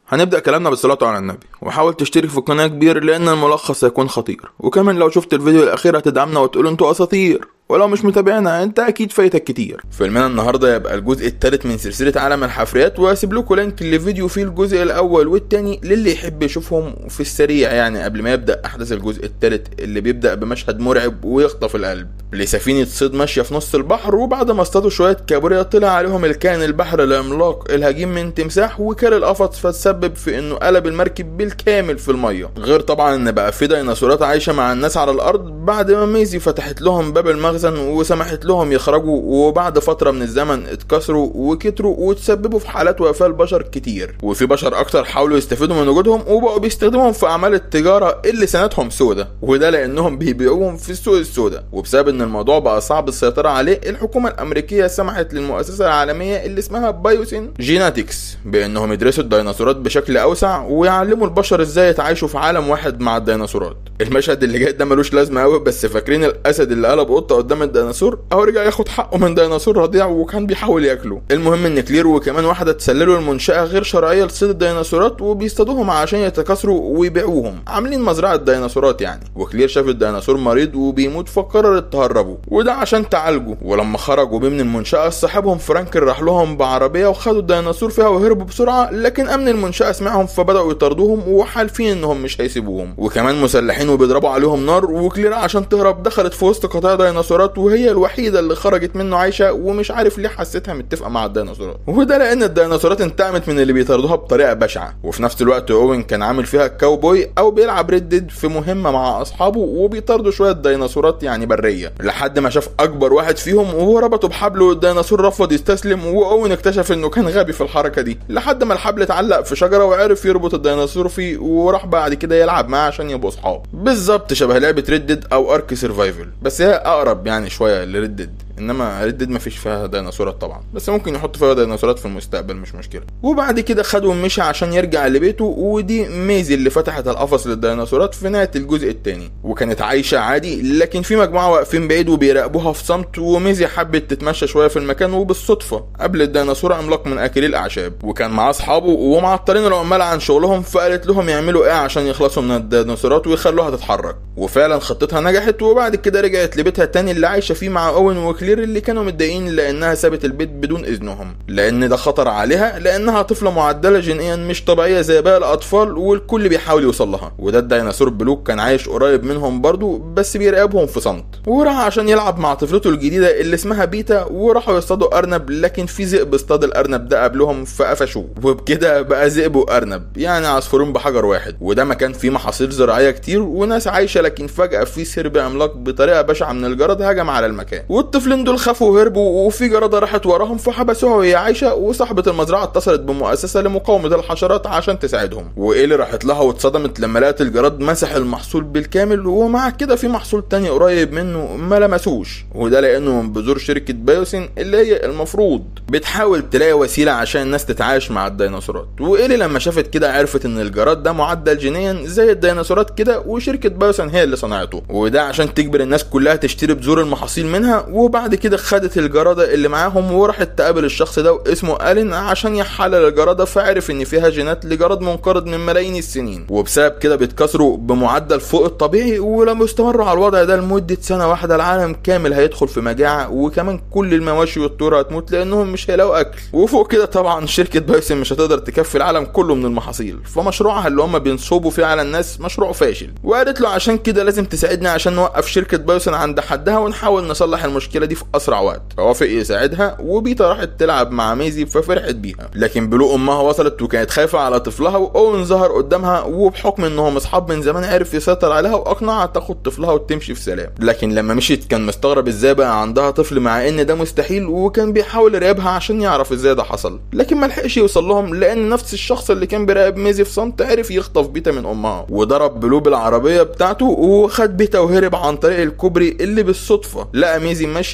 هنبدأ كلامنا بالصلاة على النبي وحاول تشترك في القناة كبير لأن الملخص هيكون خطير وكمان لو شفت الفيديو الأخير هتدعمنا وتقول انتوا أساطير ولو مش متابعنا انت اكيد فايتك كتير فيلمنا النهارده يبقى الجزء الثالث من سلسله عالم الحفريات وهسيب لكم لينك لفيديو فيه الجزء الاول والتاني للي يحب يشوفهم في السريع يعني قبل ما يبدا احداث الجزء الثالث اللي بيبدا بمشهد مرعب ويخطف القلب لسفينه صيد ماشيه في نص البحر وبعد ما اصطادوا شويه كابوريا طلع عليهم الكائن البحر العملاق الهجيم من تمساح وكل القفص فتسبب في انه قلب المركب بالكامل في الميه غير طبعا ان بقى في ديناصورات عايشه مع الناس على الارض بعد ما ميزي فتحت لهم باب المخزن وسمحت لهم يخرجوا وبعد فتره من الزمن اتكسروا وكتروا وتسببوا في حالات وفاه البشر كتير وفي بشر اكتر حاولوا يستفيدوا من وجودهم وبقوا بيستخدموهم في اعمال التجاره اللي سنتهم سودة وده لانهم بيبيعوهم في السوق السوداء وبسبب ان الموضوع بقى صعب السيطره عليه الحكومه الامريكيه سمحت للمؤسسه العالميه اللي اسمها بايوسين جيناتكس بانهم يدرسوا الديناصورات بشكل اوسع ويعلموا البشر ازاي يتعايشوا في عالم واحد مع الديناصورات المشهد اللي جاي ده ملوش لازمه قوي بس فاكرين الاسد اللي قلب قطه قدام الديناصور اهو رجع ياخد حقه من ديناصور رضيع وكان بيحاول ياكله المهم ان كلير وكمان واحده تسللوا المنشاه غير شرعيه لصيد الديناصورات وبيصطادوهم عشان يتكاثروا ويبيعوهم عاملين مزرعه ديناصورات يعني وكلير شاف الديناصور مريض وبيموت فقررت تهربه وده عشان تعالجه ولما خرجوا بيه من المنشاه صاحبهم فرانك راح لهم بعربيه وخدوا الديناصور فيها وهربوا بسرعه لكن امن المنشاه سمعهم فبداوا يطاردوهم وحالفين انهم مش هيسيبوهم وكمان مسلحين وبيضربوا عليهم نار وكلير عشان تهرب دخلت في وسط قطاع ديناصورات وهي الوحيده اللي خرجت منه عايشه ومش عارف ليه حسيتها متفقه مع الديناصورات وده لان الديناصورات انتقمت من اللي بيطاردوها بطريقه بشعه وفي نفس الوقت اوين كان عامل فيها كاوبوي او بيلعب ريدد في مهمه مع اصحابه وبيطاردوا شويه ديناصورات يعني بريه لحد ما شاف اكبر واحد فيهم وربطه بحبل والديناصور رفض يستسلم واوين اكتشف انه كان غبي في الحركه دي لحد ما الحبل اتعلق في شجره وعرف يربط الديناصور فيه وراح بعد كده يلعب معاه عشان يبقوا اصحاب بالظبط شبه لعبه ريدد او ارك سرفايفل بس هي اقرب يعني شويه لريدد انما ريدد ما فيش فيها ديناصورات طبعا بس ممكن يحط فيها ديناصورات في المستقبل مش مشكله وبعد كده خد ومشي عشان يرجع لبيته ودي ميزي اللي فتحت القفص للديناصورات في نهايه الجزء الثاني وكانت عايشه عادي لكن في مجموعه واقفين بعيد وبيراقبوها في صمت وميزي حبت تتمشى شويه في المكان وبالصدفه قابلت ديناصور عملاق من اكلي الاعشاب وكان معاه اصحابه ومعطلين العمال عن شغلهم فقالت لهم يعملوا ايه عشان يخلصوا من الديناصورات ويخلوها تتحرك وفعلا خطتها نجحت وبعد كده رجعت لبيتها تاني اللي عايشه فيه مع اوين وكلير اللي كانوا متضايقين لانها سابت البيت بدون اذنهم لان ده خطر عليها لانها طفله معدله جينيا مش طبيعيه زي باقي الاطفال والكل بيحاول يوصل لها وده الديناصور بلوك كان عايش قريب منهم برضه بس بيراقبهم في صمت وراح عشان يلعب مع طفلته الجديده اللي اسمها بيتا وراحوا يصطادوا ارنب لكن في ذئب اصطاد الارنب ده قبلهم فقفشوه وبكده بقى ذئب وارنب يعني عصفورين بحجر واحد وده مكان فيه محاصيل زراعيه كتير وناس عايشه لكن فجاه في سرب عملاق بطريقه بشعه من الجراد هجم على المكان والطفلين دول خافوا وهربوا وفي جرادة راحت وراهم فحبسوها وهي عايشة وصاحبة المزرعة اتصلت بمؤسسة لمقاومة الحشرات عشان تساعدهم وإيلي راحت لها واتصدمت لما لقت الجراد مسح المحصول بالكامل ومع كده في محصول تاني قريب منه ما لمسوش وده لأنه من بذور شركة بايوسين اللي هي المفروض بتحاول تلاقي وسيلة عشان الناس تتعايش مع الديناصورات وإيلي لما شافت كده عرفت إن الجراد ده معدل جينيا زي الديناصورات كده وشركة بايوسين هي اللي صنعته وده عشان تجبر الناس كلها تشتري بذور المحاصيل منها وبعد كده خدت الجرادة اللي معاهم وراحت تقابل الشخص ده واسمه ألين عشان يحلل الجرادة فعرف ان فيها جينات لجراد منقرض من ملايين السنين وبسبب كده بيتكسروا بمعدل فوق الطبيعي ولما استمروا على الوضع ده لمدة سنة واحدة العالم كامل هيدخل في مجاعة وكمان كل المواشي والطيور هتموت لانهم مش هيلاقوا اكل وفوق كده طبعا شركة بايسن مش هتقدر تكفي العالم كله من المحاصيل فمشروعها اللي هم بينصبوا فيه على الناس مشروع فاشل وقالت له عشان كده لازم تساعدنا عشان نوقف شركة بايسن عند حدها ونحاول نصلح المشكلة دي في اسرع وقت فوافق يساعدها وبيتا راحت تلعب مع ميزي ففرحت بيها لكن بلو امها وصلت وكانت خايفه على طفلها واون ظهر قدامها وبحكم انهم اصحاب من زمان عرف يسيطر عليها واقنعها تاخد طفلها وتمشي في سلام لكن لما مشيت كان مستغرب ازاي بقى عندها طفل مع ان ده مستحيل وكان بيحاول يراقبها عشان يعرف ازاي ده حصل لكن ما لحقش يوصل لهم لان نفس الشخص اللي كان بيراقب ميزي في صمت عرف يخطف بيتا من امها وضرب بلو بالعربيه بتاعته وخد بيتا وهرب عن طريق الكوبري اللي بالصدفه لقى ميزي ماشيه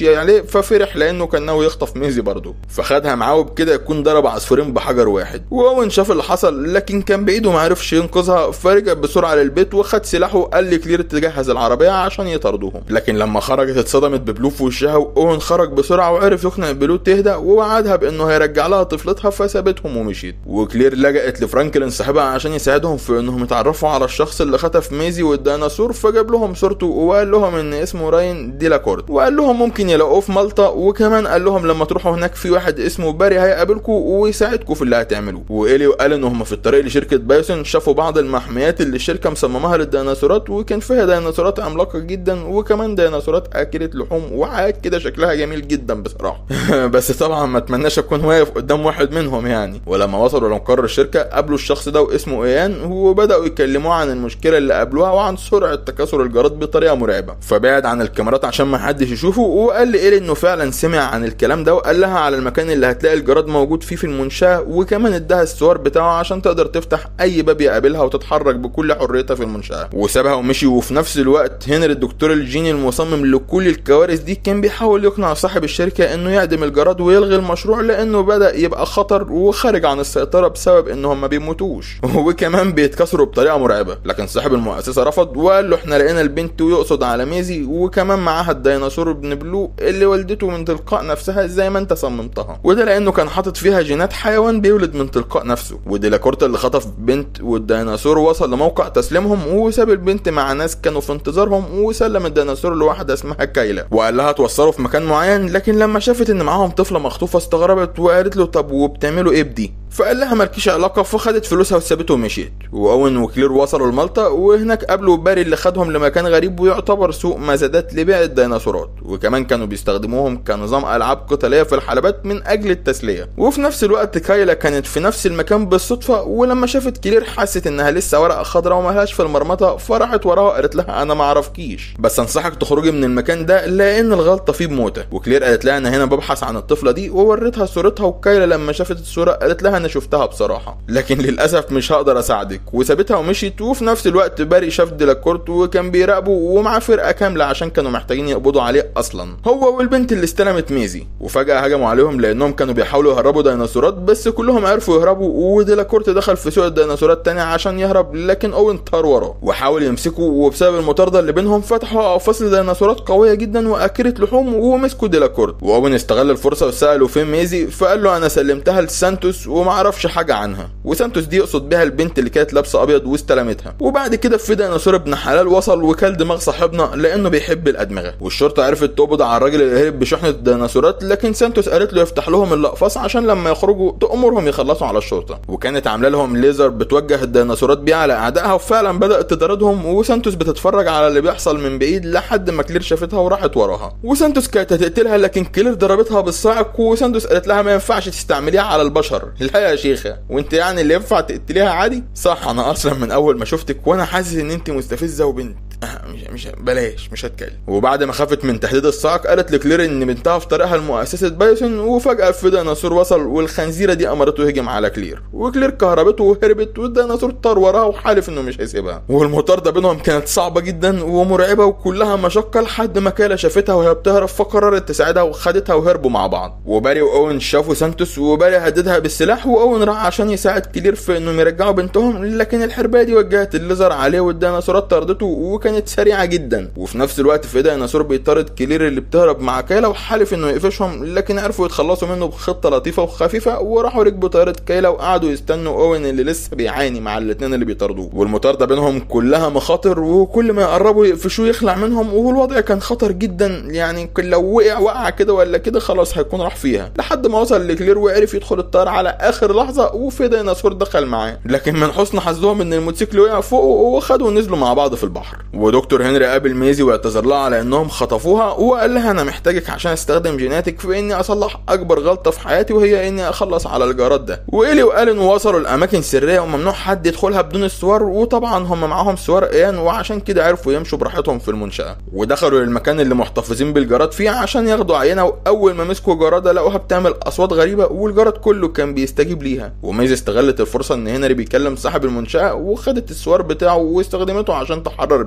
ماشيه عليه ففرح لانه كان ناوي يخطف ميزي برضه فخدها معاه وبكده يكون ضرب عصفورين بحجر واحد واوين شاف اللي حصل لكن كان بايده ما عرفش ينقذها فرجع بسرعه للبيت وخد سلاحه وقال لكلير تجهز العربيه عشان يطاردوهم لكن لما خرجت اتصدمت ببلو في وشها واوين خرج بسرعه وعرف يقنع بلو تهدى ووعدها بانه هيرجع لها طفلتها فسابتهم ومشيت وكلير لجأت لفرانكلين صاحبها عشان يساعدهم في انهم يتعرفوا على الشخص اللي خطف ميزي والديناصور فجاب لهم صورته وقال لهم ان اسمه راين ديلاكورت وقال لهم ممكن يلاقوه في مالطا وكمان قال لهم لما تروحوا هناك في واحد اسمه باري هيقابلكم ويساعدكم في اللي هتعملوه واليو قال ان هم في الطريق لشركه بايسون شافوا بعض المحميات اللي الشركه مصمماها للديناصورات وكان فيها ديناصورات عملاقه جدا وكمان ديناصورات اكله لحوم وحاجات كده شكلها جميل جدا بصراحه بس طبعا ما اتمناش اكون واقف قدام واحد منهم يعني ولما وصلوا لمقر الشركه قابلوا الشخص ده واسمه ايان وبداوا يكلموه عن المشكله اللي قابلوها وعن سرعه تكاثر الجراد بطريقه مرعبه فبعد عن الكاميرات عشان ما حدش يشوفه وقال لإيلي انه فعلا سمع عن الكلام ده وقال لها على المكان اللي هتلاقي الجراد موجود فيه في المنشاه وكمان اداها الصور بتاعه عشان تقدر تفتح اي باب يقابلها وتتحرك بكل حريتها في المنشاه وسابها ومشي وفي نفس الوقت هنري الدكتور الجيني المصمم لكل الكوارث دي كان بيحاول يقنع صاحب الشركه انه يعدم الجراد ويلغي المشروع لانه بدا يبقى خطر وخارج عن السيطره بسبب انهم ما بيموتوش وكمان بيتكسروا بطريقه مرعبه لكن صاحب المؤسسه رفض وقال له احنا لقينا البنت ويقصد على ميزي وكمان معاها الديناصور ابن بلو اللي والدته من تلقاء نفسها زي ما انت صممتها وده لانه كان حاطط فيها جينات حيوان بيولد من تلقاء نفسه وديلاكورت اللي خطف بنت والديناصور وصل لموقع تسليمهم وساب البنت مع ناس كانوا في انتظارهم وسلم الديناصور لواحده اسمها كايلا وقال لها توصلوا في مكان معين لكن لما شافت ان معاهم طفله مخطوفه استغربت وقالت له طب وبتعملوا ايه بدي فقال لها مالكيش علاقه فخدت فلوسها وسابته ومشيت واون وكلير وصلوا لمالطا وهناك قابلوا باري اللي خدهم لمكان غريب ويعتبر سوق مزادات لبيع الديناصورات وكمان كانوا بيستخدموهم كنظام العاب قتاليه في الحلبات من اجل التسليه وفي نفس الوقت كايلا كانت في نفس المكان بالصدفه ولما شافت كلير حست انها لسه ورقه خضراء وملهاش في المرمطه فراحت وراها وقالت لها انا ما اعرفكيش بس انصحك تخرجي من المكان ده لان الغلطه فيه بموته وكلير قالت لها انا هنا ببحث عن الطفله دي ووريتها صورتها وكايلا لما شافت الصوره قالت لها انا شفتها بصراحه لكن للاسف مش هقدر اساعدك وسابتها ومشيت وفي نفس الوقت باري شاف ديلاكورت وكان بيراقبه ومعاه فرقه كامله عشان كانوا محتاجين يقبضوا عليه اصلا هو والبنت اللي استلمت ميزي وفجاه هجموا عليهم لانهم كانوا بيحاولوا يهربوا ديناصورات بس كلهم عرفوا يهربوا وديلاكورت دخل في سوق الديناصورات تاني عشان يهرب لكن اوين طار وراه وحاول يمسكه وبسبب المطارده اللي بينهم فتحوا فصل ديناصورات قويه جدا واكلت لحوم ومسكوا ديلاكورت واوين استغل الفرصه وساله فين ميزي فقال له انا سلمتها لسانتوس ومعرفش حاجه عنها وسانتوس دي يقصد بيها البنت اللي كانت لابسه ابيض واستلمتها وبعد كده في ديناصور ابن حلال وصل وكل دماغ صاحبنا لانه بيحب الادمغه والشرطه عرفت تقبض على الراجل اللي هرب بشحنه الديناصورات لكن سانتوس قالت له يفتح لهم الاقفاص عشان لما يخرجوا تامرهم يخلصوا على الشرطه وكانت عامله لهم ليزر بتوجه الديناصورات بيه على اعدائها وفعلا بدات تطاردهم وسانتوس بتتفرج على اللي بيحصل من بعيد لحد ما كلير شافتها وراحت وراها وسانتوس كانت هتقتلها لكن كلير ضربتها بالصاعق وسانتوس قالت لها ما ينفعش تستعمليها على البشر لا يا شيخه وانت يعني اللي ينفع تقتليها عادي صح انا اصلا من اول ما شفتك وانا حاسس ان انت مستفزه وبنت مش مش بلاش مش هتكلم وبعد ما خافت من تهديد الصاعق قالت لكلير ان بنتها في طريقها لمؤسسه بايسون وفجاه في ديناصور وصل والخنزيره دي امرته يهجم على كلير وكلير كهربته وهربت والديناصور طار وراها وحالف انه مش هيسيبها والمطارده بينهم كانت صعبه جدا ومرعبه وكلها مشقه لحد ما كالا شافتها وهي بتهرب فقررت تساعدها وخدتها وهربوا مع بعض وباري واوين شافوا سانتوس وباري هددها بالسلاح واوين راح عشان يساعد كلير في انهم يرجعوا بنتهم لكن الحربايه دي وجهت الليزر عليه والديناصورات طردته وكانت سريعه جدا وفي نفس الوقت في ديناصور بيطارد كلير اللي بتهرب مع كايلا وحالف انه يقفشهم لكن عرفوا يتخلصوا منه بخطه لطيفه وخفيفه وراحوا ركبوا طياره كايلا وقعدوا يستنوا اوين اللي لسه بيعاني مع الاثنين اللي بيطاردوه والمطارده بينهم كلها مخاطر وكل ما يقربوا يقفشوه يخلع منهم والوضع كان خطر جدا يعني لو وقع وقع كده ولا كده خلاص هيكون راح فيها لحد ما وصل لكلير وعرف يدخل الطياره على اخر لحظه وفي ديناصور دخل معاه لكن من حسن حظهم ان الموتوسيكل وقع فوقه وخدوا ونزلوا مع بعض في البحر ودكتور هنري قابل ميزي واعتذر لها على انهم خطفوها وقال لها انا محتاجك عشان استخدم جيناتك في اني اصلح اكبر غلطه في حياتي وهي اني اخلص على الجراد ده وايلي وقالن وصلوا لاماكن سريه وممنوع حد يدخلها بدون السوار وطبعا هم معاهم سوار ايان وعشان كده عرفوا يمشوا براحتهم في المنشاه ودخلوا للمكان اللي محتفظين بالجراد فيه عشان ياخدوا عينه واول ما مسكوا جراده لقوها بتعمل اصوات غريبه والجراد كله كان بيستجيب ليها وميزي استغلت الفرصه ان هنري بيكلم صاحب المنشاه وخدت السوار بتاعه واستخدمته عشان تحرر بيتا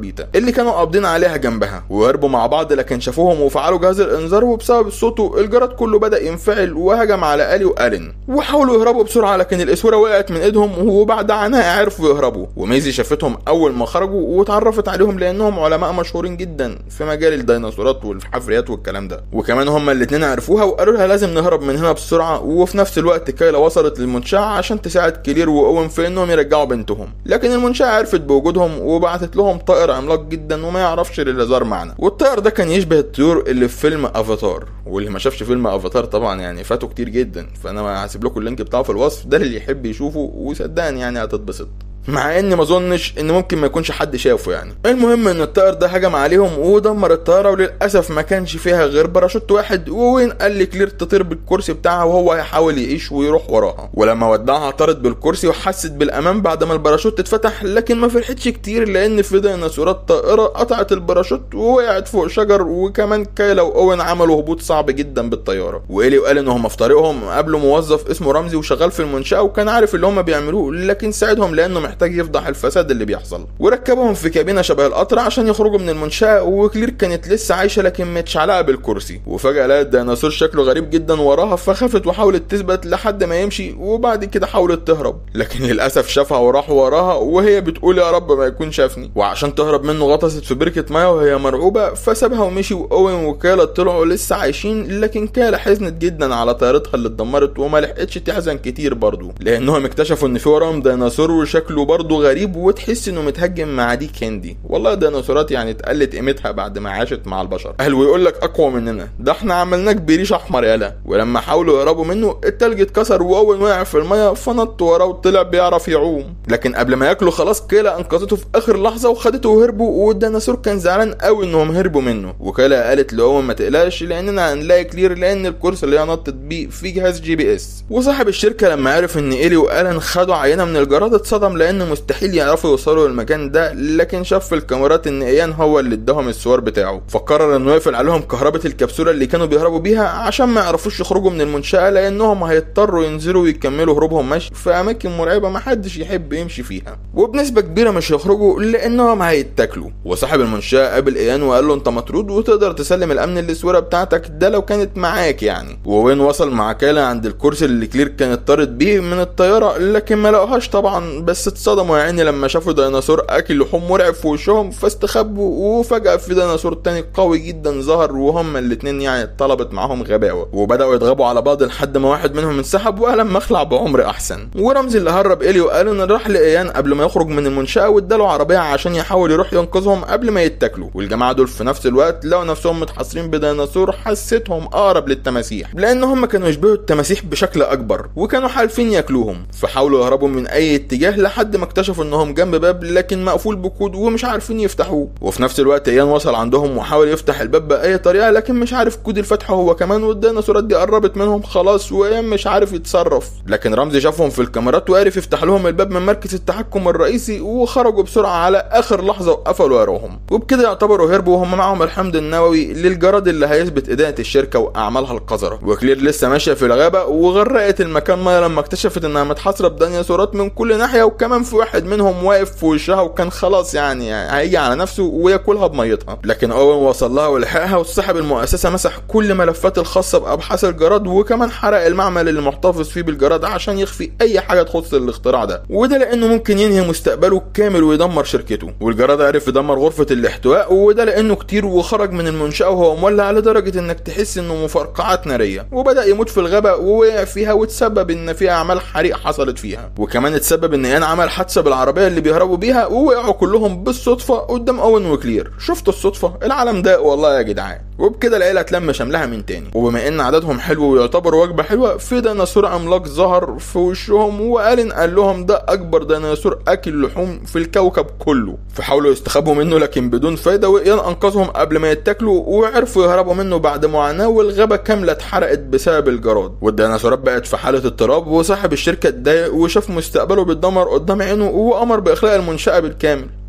اللي كانوا قابضين عليها جنبها وهربوا مع بعض لكن شافوهم وفعلوا جهاز الانذار وبسبب الصوت الجراد كله بدا ينفعل وهجم على الي والين وحاولوا يهربوا بسرعه لكن الاسوره وقعت من ايدهم وبعد عناء عرفوا يهربوا وميزي شافتهم اول ما خرجوا واتعرفت عليهم لانهم علماء مشهورين جدا في مجال الديناصورات والحفريات والكلام ده وكمان هما الاتنين عرفوها وقالوا لها لازم نهرب من هنا بسرعه وفي نفس الوقت كايلا وصلت للمنشاه عشان تساعد كلير واوين في انهم يرجعوا بنتهم لكن المنشاه عرفت بوجودهم وبعتت لهم طائر عملاق جدا وما يعرفش اللي زار معنا والطائر ده كان يشبه الطيور اللي في فيلم افاتار واللي ما شافش فيلم افاتار طبعا يعني فاتوا كتير جدا فانا هسيب لكم اللينك بتاعه في الوصف ده اللي يحب يشوفه وصدقني يعني هتتبسط مع ان ما اظنش ان ممكن ما يكونش حد شافه يعني المهم ان الطائر ده هجم عليهم ودمر الطياره وللاسف ما كانش فيها غير باراشوت واحد ووين قال لكلير تطير بالكرسي بتاعها وهو هيحاول يعيش ويروح وراها ولما ودعها طارت بالكرسي وحست بالامان بعد ما الباراشوت اتفتح لكن ما فرحتش كتير لان في ديناصورات طائره قطعت الباراشوت ووقعت فوق شجر وكمان كايلا واوين عملوا هبوط صعب جدا بالطياره وايلي وقال ان هم في طريقهم قابلوا موظف اسمه رمزي وشغال في المنشاه وكان عارف اللي هم بيعملوه لكن ساعدهم لانه محتاج يفضح الفساد اللي بيحصل وركبهم في كابينه شبه القطر عشان يخرجوا من المنشاه وكلير كانت لسه عايشه لكن متشعلقه بالكرسي وفجاه لقت ديناصور شكله غريب جدا وراها فخافت وحاولت تثبت لحد ما يمشي وبعد كده حاولت تهرب لكن للاسف شافها وراح وراها وهي بتقول يا رب ما يكون شافني وعشان تهرب منه غطست في بركه ميه وهي مرعوبه فسابها ومشي واوين وكالا طلعوا لسه عايشين لكن كالا حزنت جدا على طيارتها اللي اتدمرت وما لحقتش تحزن كتير برضه لانهم اكتشفوا ان في وراهم ديناصور وشكله برضه غريب وتحس انه متهجم مع دي كاندي والله الديناصورات يعني اتقلت قيمتها بعد ما عاشت مع البشر قال ويقول لك اقوى مننا ده احنا عملناك بريش احمر يالا ولما حاولوا يهربوا منه التلج اتكسر واول وقع في الميه فنط وراه وطلع بيعرف يعوم لكن قبل ما ياكلوا خلاص كيلا انقذته في اخر لحظه وخدته وهربوا والديناصور كان زعلان قوي انهم هربوا منه وكيلا قالت لاوين ما تقلقش لاننا هنلاقي كلير لان الكورس اللي هي نطت بيه في جهاز جي بي اس وصاحب الشركه لما عرف ان ايلي والان خدوا عينه من الجراد اتصدم لان مستحيل يعرفوا يوصلوا للمكان ده لكن شاف في الكاميرات ان ايان هو اللي اداهم الصور بتاعه فقرر انه يقفل عليهم كهربة الكبسوله اللي كانوا بيهربوا بيها عشان ما يعرفوش يخرجوا من المنشاه لانهم هيضطروا ينزلوا ويكملوا هروبهم مشي في اماكن مرعبه ما حدش يحب يمشي فيها وبنسبه كبيره مش هيخرجوا لانهم هيتاكلوا وصاحب المنشاه قابل ايان وقال له انت مطرود وتقدر تسلم الامن الاسوره بتاعتك ده لو كانت معاك يعني ووين وصل مع كالا عند الكرسي اللي كلير كانت طارت بيه من الطياره لكن ما لقوهاش طبعا بس اتصدموا يا عيني لما شافوا ديناصور اكل لحوم مرعب في وشهم فاستخبوا وفجاه في ديناصور تاني قوي جدا ظهر وهما الاتنين يعني طلبت معاهم غباوه وبداوا يضربوا على بعض لحد ما واحد منهم انسحب وقلم مخلع بعمر احسن ورمزي اللي هرب الي وقال ان راح لايان قبل ما يخرج من المنشاه واداله عربيه عشان يحاول يروح ينقذهم قبل ما يتاكلوا والجماعه دول في نفس الوقت لقوا نفسهم متحاصرين بديناصور حسيتهم اقرب للتماسيح لان هم كانوا يشبهوا التماسيح بشكل اكبر وكانوا حالفين ياكلوهم فحاولوا يهربوا من اي اتجاه لحد ما اكتشفوا انهم جنب باب لكن مقفول بكود ومش عارفين يفتحوه وفي نفس الوقت ايان وصل عندهم وحاول يفتح الباب باي طريقه لكن مش عارف كود الفتح هو كمان والديناصورات دي قربت منهم خلاص وايان مش عارف يتصرف لكن رمزي شافهم في الكاميرات وعرف يفتح لهم الباب من مركز التحكم الرئيسي وخرجوا بسرعه على اخر لحظه وقفلوا وراهم وبكده يعتبروا هربوا وهم معاهم الحمض النووي للجراد اللي هيثبت ادانه الشركه واعمالها القذره وكلير لسه ماشيه في الغابه وغرقت المكان ميه لما اكتشفت انها متحاصره بديناصورات من كل ناحيه وكمان في واحد منهم واقف في وشها وكان خلاص يعني, يعني هيجي على نفسه وياكلها بميتها لكن اوين وصل لها ولحقها وصاحب المؤسسه مسح كل ملفات الخاصه بابحاث الجراد وكمان حرق المعمل اللي محتفظ فيه بالجراد عشان يخفي اي حاجه تخص الاختراع ده وده لانه ممكن ينهي مستقبله كامل ويدمر شركته والجراد عرف يدمر غرفه الاحتواء وده لانه كتير وخرج من المنشاه وهو مولع لدرجه انك تحس انه مفرقعات ناريه وبدا يموت في الغابه ووقع فيها وتسبب ان في اعمال حريق حصلت فيها وكمان اتسبب ان ايان عمل حادثه بالعربيه اللي بيهربوا بيها ووقعوا كلهم بالصدفه قدام اوين وكلير شفتوا الصدفه العالم ده والله يا جدعان وبكده العيله اتلم شملها من تاني وبما ان عددهم حلو ويعتبر وجبه حلوه في ديناصور عملاق ظهر في وشهم وقال قال لهم ده اكبر ديناصور اكل لحوم في الكوكب كله فحاولوا يستخبوا منه لكن بدون فايده وايان انقذهم قبل ما يتاكلوا وعرفوا يهربوا منه بعد معاناه والغابه كامله اتحرقت بسبب الجراد والديناصورات بقت في حاله اضطراب وصاحب الشركه اتضايق وشاف مستقبله بيتدمر قدام عينه وامر باخلاء المنشاه بالكامل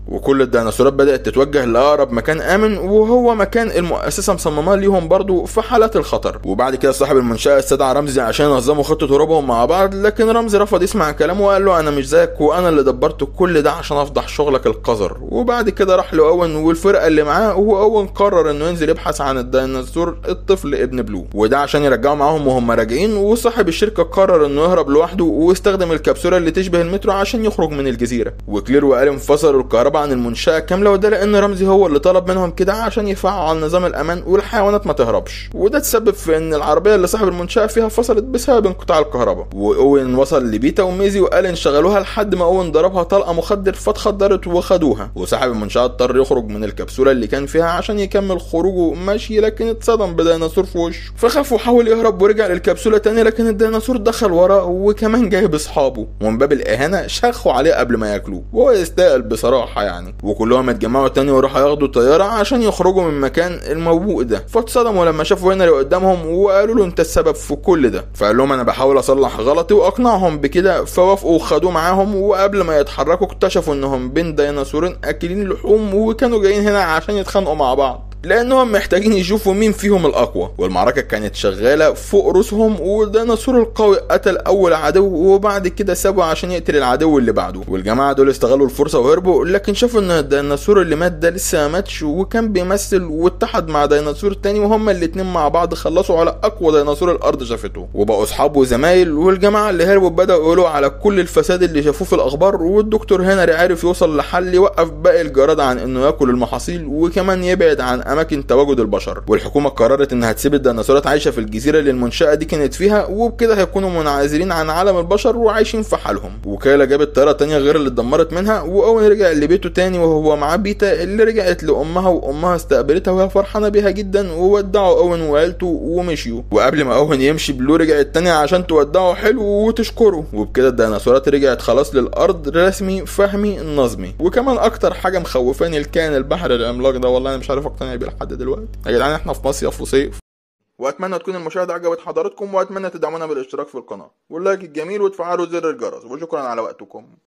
وكل الديناصورات بدات تتوجه لاقرب مكان امن وهو مكان المؤسسه مصمماه ليهم برضو في حالات الخطر وبعد كده صاحب المنشاه استدعى رمزي عشان ينظموا خطه هروبهم مع بعض لكن رمزي رفض يسمع كلامه وقال له انا مش زيك وانا اللي دبرت كل ده عشان افضح شغلك القذر وبعد كده راح لاوين والفرقه اللي معاه واوين قرر انه ينزل يبحث عن الديناصور الطفل ابن بلو وده عشان يرجعه معاهم وهم راجعين وصاحب الشركه قرر انه يهرب لوحده واستخدم الكبسوله اللي تشبه المترو عشان يخرج من الجزيره وكلير وقال انفصلوا الكهرباء عن المنشاه كامله وده لان رمزي هو اللي طلب منهم كده عشان يفعلوا على نظام الامان والحيوانات ما تهربش وده تسبب في ان العربيه اللي صاحب المنشاه فيها فصلت بسبب انقطاع الكهرباء واوين وصل لبيتا وميزي وقال انشغلوها لحد ما اوين ضربها طلقه مخدر فاتخدرت وخدوها وصاحب المنشاه اضطر يخرج من الكبسوله اللي كان فيها عشان يكمل خروجه ماشي لكن اتصدم بديناصور في وشه فخاف وحاول يهرب ورجع للكبسوله تاني لكن الديناصور دخل وراه وكمان جايب اصحابه ومن باب الاهانه شخوا عليه قبل ما ياكلوه وهو يستاهل بصراحه يعني وكلهم اتجمعوا تاني وراحوا ياخدوا طياره عشان يخرجوا من مكان الموبوء ده فاتصدموا لما شافوا هنري قدامهم وقالوا له انت السبب في كل ده فقال لهم انا بحاول اصلح غلطي واقنعهم بكده فوافقوا وخدوه معاهم وقبل ما يتحركوا اكتشفوا انهم بين ديناصورين اكلين لحوم وكانوا جايين هنا عشان يتخانقوا مع بعض لانهم محتاجين يشوفوا مين فيهم الاقوى والمعركه كانت شغاله فوق رؤوسهم والديناصور القوي قتل اول عدو وبعد كده سابه عشان يقتل العدو اللي بعده والجماعه دول استغلوا الفرصه وهربوا لكن شافوا ان الديناصور اللي مات ده لسه ما ماتش وكان بيمثل واتحد مع ديناصور تاني وهما الاتنين مع بعض خلصوا على اقوى ديناصور الارض شافته وبقوا اصحاب وزمايل والجماعه اللي هربوا بداوا يقولوا على كل الفساد اللي شافوه في الاخبار والدكتور هنري عرف يوصل لحل يوقف باقي الجراد عن انه ياكل المحاصيل وكمان يبعد عن اماكن تواجد البشر والحكومه قررت انها تسيب الديناصورات عايشه في الجزيره اللي المنشاه دي كانت فيها وبكده هيكونوا منعزلين عن عالم البشر وعايشين في حالهم وكالا جابت طياره تانية غير اللي اتدمرت منها واول رجع لبيته تاني وهو معاه بيتا اللي رجعت لامها وامها استقبلتها وهي فرحانه بيها جدا وودعوا اوين وعيلته ومشيوا وقبل ما اوين يمشي بلو رجعت تانية عشان تودعه حلو وتشكره وبكده الديناصورات رجعت خلاص للارض رسمي فهمي نظمي وكمان اكتر حاجه مخوفاني الكائن البحري العملاق ده والله انا مش عارف اقتنع بيه لحد دلوقتي يا جدعان احنا في مصيف وصيف واتمنى تكون المشاهده عجبت حضراتكم واتمنى تدعمونا بالاشتراك في القناه واللايك الجميل وتفعلوا زر الجرس وشكرا على وقتكم